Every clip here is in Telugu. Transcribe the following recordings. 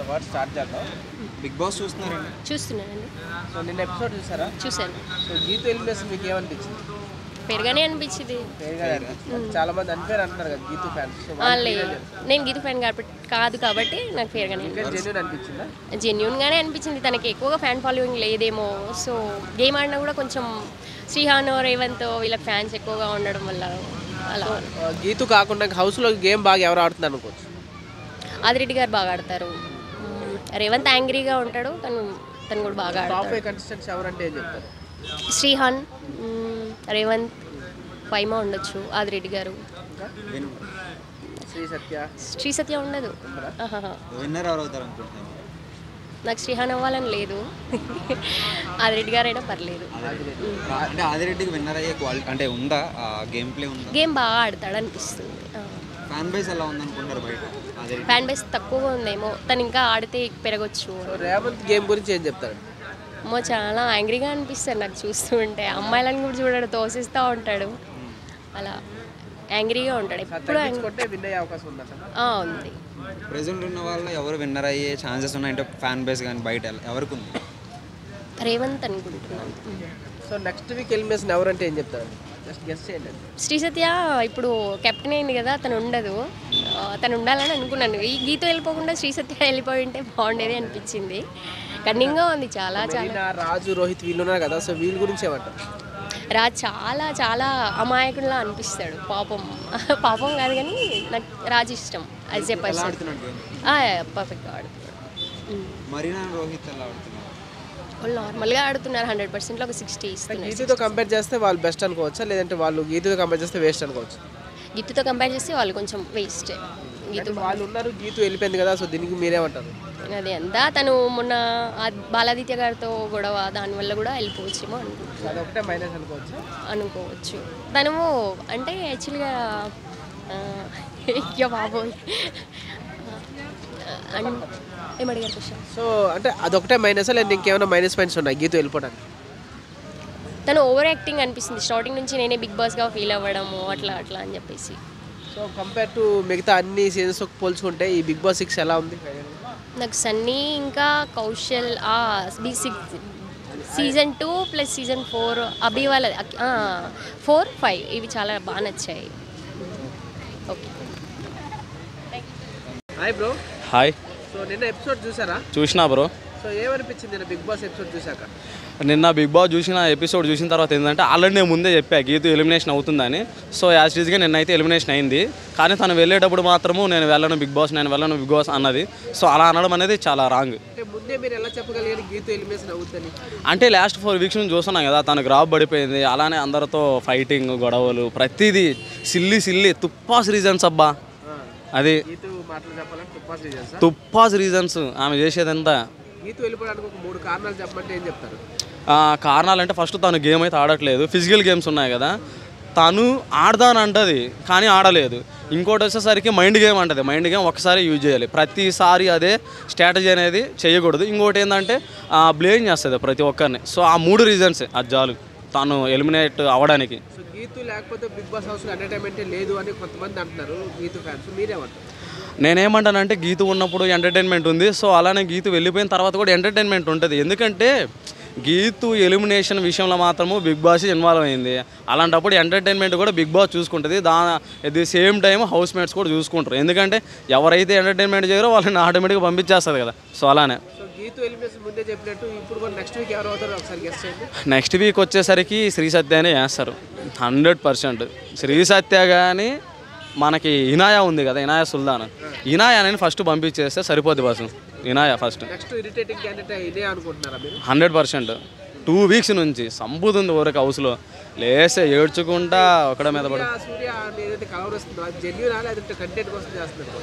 వాట్ స్టార్ట్ చేద్దాం బిగ్ బాస్ చూస్తున్నారండి చూస్తున్నానండి సో నిన్న ఎపిసోడ్ చూసారా చూశాను సో గీత ఎలిమినేషన్ మీకు ఏమనిపించింది పెరగానే అనిపించింది పేరుగా అనిపించింది చాలా మంది అనిపేరు అంటున్నారు కదా గీతు ఫ్యాన్స్ సో ఆ, లేదు నేను గీత ఫ్యాన్ కాబట్టి కాదు కాబట్టి నాకు ఫేర్గానే జెన్యున్ అనిపించిందా జెన్యున్గానే అనిపించింది తనకి ఎక్కువగా ఫ్యాన్ ఫాలోయింగ్ లేదేమో సో గేమ్ ఆడినా కూడా కొంచెం శ్రీహాన్ రేవంత్ వీళ్ళకి ఫ్యాన్స్ ఎక్కువగా ఉండడం వల్ల అలా ఆ, గీతు కాకుండా హౌస్లో గేమ్ బాగా ఎవరు ఆడుతున్నారు అనుకోవచ్చు ఆదిరెడ్డి గారు బాగా ఆడతారు మ్మ్. రేవంత్ యాంగ్రీగా ఉంటాడు తను తను కూడా బాగా టాప్ ఆడతాడు ఫైవ్ కంటెస్టెంట్స్ ఎవరంటే ఏం చెప్తారు శ్రీహాన్ మ్మ్, రేవంత్ ఫైమా ఉండొచ్చు ఆదిరెడ్డి గారు శ్రీ సత్య శ్రీ సత్య ఉండదు ఆహాహా. విన్నర్ ఎవరు అవుతారు అనుకుంటున్నాను నాకు శ్రీహాన్ అవ్వాలని లేదు ఆదిరెడ్డి గారైనా పర్లేదు అంటే ఆదిరెడ్డికి విన్నర్ అయ్యే క్వాలిటీ అంటే ఉందా ఆ గేమ్ ప్లే ఉందా గేమ్ బాగా ఆడతాడు అనిపిస్తుంది ఫ్యాన్ బేస్ ఎలా ఉందనుకుంటారు బయట ఆదిరెడ్డి ఫ్యాన్ బేస్ తక్కువగా ఉందేమో తను ఇంకా ఆడితే పెరగచ్చు సో రేవంత్ గేమ్ గురించి ఏం చెప్తారు అమ్మో చాలా యాంగ్రీగా అనిపిస్తుంది నాకు చూస్తూ ఉంటే అమ్మాయిలను కూడా చూడడు తోసిస్తూ ఉంటాడు అలా యాంగ్రీగా ఉంటాడు ఎప్పుడు ang- తగ్గించుకుంటే విన్ అయ్యే అవకాశం ఉందంట ఆ, ఉంది ప్రెసెంట్ ఉన్న వాళ్ళు ఎవరు విన్నర్ అయ్యే ఛాన్సెస్ ఉన్నాయంటే ఫ్యాన్ బేస్ కానీ బయట ఎలా- ఎవరికి ఉంది రేవంత్ అనుకుంటున్నాను సో నెక్స్ట్ వీక్ ఎలిమినేషన్ ఎవరంటే ఏం చెప్తారు జస్ట్ గెస్ట్ చేయండి శ్రీ సత్య ఇప్పుడు కెప్టెన్ అయింది కదా తను ఉండదు ఆ, తను ఉండాలని అనుకున్నాను ఈ గీత వెళ్ళిపోకుండా శ్రీ సత్య వెళ్ళిపోయి ఉంటే బాగుండేది అనిపించింది కన్నింగ్గా ఉంది చాలా చాలా మెరీనా రాజు రోహిత్ వీళ్ళు ఉన్నారు కదా సో వీళ్ళ గురించి ఏమంటారు రా చాలా చాలా అమాయకుడిలా అనిపిస్తాడు పాపం పాపం కాదు కానీ నాకు రాజు ఇష్టం యాజ్ ఏ పర్సన్ ఆడుతున్నాడు గేమ్ పర్ఫెక్ట్గా ఆడుతున్నాడు మ్మ్. మరీనా రోహిత్ ఎలా ఆడుతున్నారు వాళ్ళు నార్మల్గా ఆడుతున్నారు హండ్రెడ్ పర్సెంట్లో ఒక సిక్స్టీ ఇస్తున్నారు గీతుతో కంపేర్ చేస్తే వాళ్ళు బెస్ట్ అనుకోవచ్చా లేదంటే వాళ్ళు గీతుతో కంపేర్ చేస్తే వేస్ట్ అనుకోవచ్చు గిత్తుతో కంపేర్ చేస్తే వాళ్ళు కొంచెం వేస్ట్ గీతు వాళ్ళు ఉన్నారు గీతు వెళ్ళిపోయింది కదా సో దీనికి మీరేమంటారు అది అంతా తను మొన్న ఆ బాలాదిత్య గారితో గొడవ దానివల్ల కూడా వెళ్ళిపోవచ్చేమో అనుకుంటున్నాను సో అదొకటే మైనస్ అనుకోవచ్చు అనుకోవచ్చు తను అంటే యాక్చువల్గా అయ్యో బాబోయ్ అన్- ఏమడిగారు క్వశ్చన్ సో అంటే అదొకటే మైనస్ లేదా ఇంకేమైనా మైనస్ పాయింట్స్ ఉన్నాయి గీతు వెళ్ళిపోవడానికి తను ఓవర్ యాక్టింగ్ అనిపిస్తుంది స్టార్టింగ్ నుంచి నేనే బిగ్ బాస్గా ఫీల్ అవ్వడము అట్లా అట్లా అని చెప్పేసి సో కంపేర్ టు మిగతా అన్ని సీజన్స్ పోల్చుకుంటే ఈ బిగ్ బాస్ సిక్స్ ఎలా ఉంది నాకు సన్నీ ఇంకా కౌశల్ ఆ B six season two plus season four Abhi వాళ్ళ ఫోర్ ఫైవ్ ఇవి చాలా బాగా నచ్చాయి okay hi bro hi so నిన్న ఎపిసోడ్ చూసారా చూసినా బ్రో సో ఏమనిపించింది నిన్న బిగ్ బాస్ ఎపిసోడ్ చూసాక నిన్న బిగ్ బాస్ చూసిన ఎపిసోడ్ చూసిన తర్వాత ఏంటంటే ఆల్రెడీ నేను ముందే చెప్పా గీతు ఎలిమినేషన్ అవుతుందని సో యాజ్ టీజ్గా నిన్నైతే ఎలిమినేషన్ అయింది కానీ తను వెళ్ళేటప్పుడు మాత్రము నేను వెళ్ళను బిగ్ బాస్ నేను వెళ్ళను బిగ్ బాస్ అన్నది సో అలా అనడం అనేది చాలా రాంగ్ అంటే ముందే మీరు ఎలా చెప్పగలిగారు గీతు ఎలిమినేషన్ అవుతుందని అంటే లాస్ట్ ఫోర్ వీక్స్ నుంచి చూస్తున్నాం కదా తను గ్రాఫ్ పడిపోయింది అలానే అందరితో ఫైటింగ్ గొడవలు ప్రతిదీ సిల్లి సిల్లి తుప్పాస్ రీజన్స్ అబ్బా అది గీతు మాటలు చెప్పాలంటే తుప్పాస్ రీజన్స్ తుప్పాస్ రీజన్స్ ఆమె చేసేదంతా గీతు వెళ్ళిపోవడానికి ఒక మూడు కారణాలు చెప్పమంటే ఏం చెప్తారు ఆ, కారణాలంటే ఫస్ట్ తను గేమ్ అయితే ఆడట్లేదు ఫిజికల్ గేమ్స్ ఉన్నాయి కదా తను ఆడదానంటది కానీ ఆడలేదు ఇంకోటి వచ్చేసరికి మైండ్ గేమ్ అంటది మైండ్ గేమ్ ఒకసారి యూజ్ చేయాలి ప్రతిసారి అదే స్ట్రాటజీ అనేది చేయకూడదు ఇంకోటి ఏంటంటే బ్లేమ్ చేస్తుంది ప్రతి ఒక్కరిని సో ఆ మూడు రీజన్స్ అది చాలు తను ఎలిమినేట్ అవ్వడానికి సో గీతు లేకపోతే బిగ్ బాస్ హౌస్ ఎంటర్టైన్మెంట్ లేదు అని కొంతమంది అంటున్నారు గీతు ఫ్యాన్స్ మీరేమంటారు నేనేమంటానంటే గీతు ఉన్నప్పుడు ఎంటర్టైన్మెంట్ ఉంది సో అలానే గీతు వెళ్ళిపోయిన తర్వాత కూడా ఎంటర్టైన్మెంట్ ఉంటుంది ఎందుకంటే గీతు ఎలిమినేషన్ విషయంలో మాత్రము బిగ్ బాస్ ఇన్వాల్వ్ అయింది అలాంటప్పుడు ఎంటర్టైన్మెంట్ కూడా బిగ్ బాస్ చూసుకుంటుంది the at the same time housemates కూడా చూసుకుంటారు ఎందుకంటే ఎవరైతే ఎంటర్టైన్మెంట్ చేయరో వాళ్ళని ఆటోమేటిక్గా పంపించేస్తుంది కదా సో అలానే సో గీతు ఎలిమినేషన్ ముందే చెప్పినట్టు ఇప్పుడు కూడా నెక్స్ట్ వీక్ ఎవరు అవుతారో ఒకసారి గెస్ట్ చేయండి నెక్స్ట్ వీక్ వచ్చేసరికి శ్రీ సత్యానే వేస్తారు హండ్రెడ్ పర్సెంట్ శ్రీ సత్య కానీ మనకి ఇనాయా ఉంది కదా ఇనాయా సుల్తాన్ ఇనాయాని ఫస్ట్ పంపించేస్తే సరిపోద్ది బస్సు Inaya first next irritating candidate ఇదే అనుకుంటున్నారా మీరు హండ్రెడ్ పర్సెంట్ టూ వీక్స్ నుంచి సంపుతుంది ఊరికి హౌస్లో లేస్తే ఏడ్చుకుంటా ఒకడ మీద పడు సూర్య సూర్య ఏదైతే కలర్ వస్తుందో అది జెన్యునా లేదంటే కంటెంట్ కోసం చేస్తున్నారు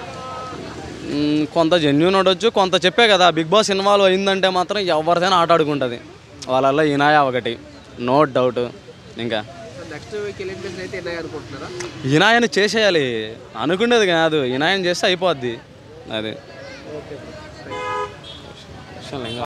మ్, కొంత జెన్యున్ ఉండొచ్చు కొంత చెప్పే కదా బిగ్ బాస్ ఇన్వాల్వ్ అయిందంటే మాత్రం ఎవరిదైనా ఆట ఆడుకుంటుంది వాళ్ళల్లో ఇనాయా ఒకటి నో డౌట్ ఇంకా సో నెక్స్ట్ వీక్ ఎలిమినేషన్ అయితే ఉన్నాయి అనుకుంటున్నారా ఇనాయని చేసేయాలి అనుకునేది కాదు ఇనాయని చేస్తే అయిపోద్ది అది ఓకే విషయం ఇంకా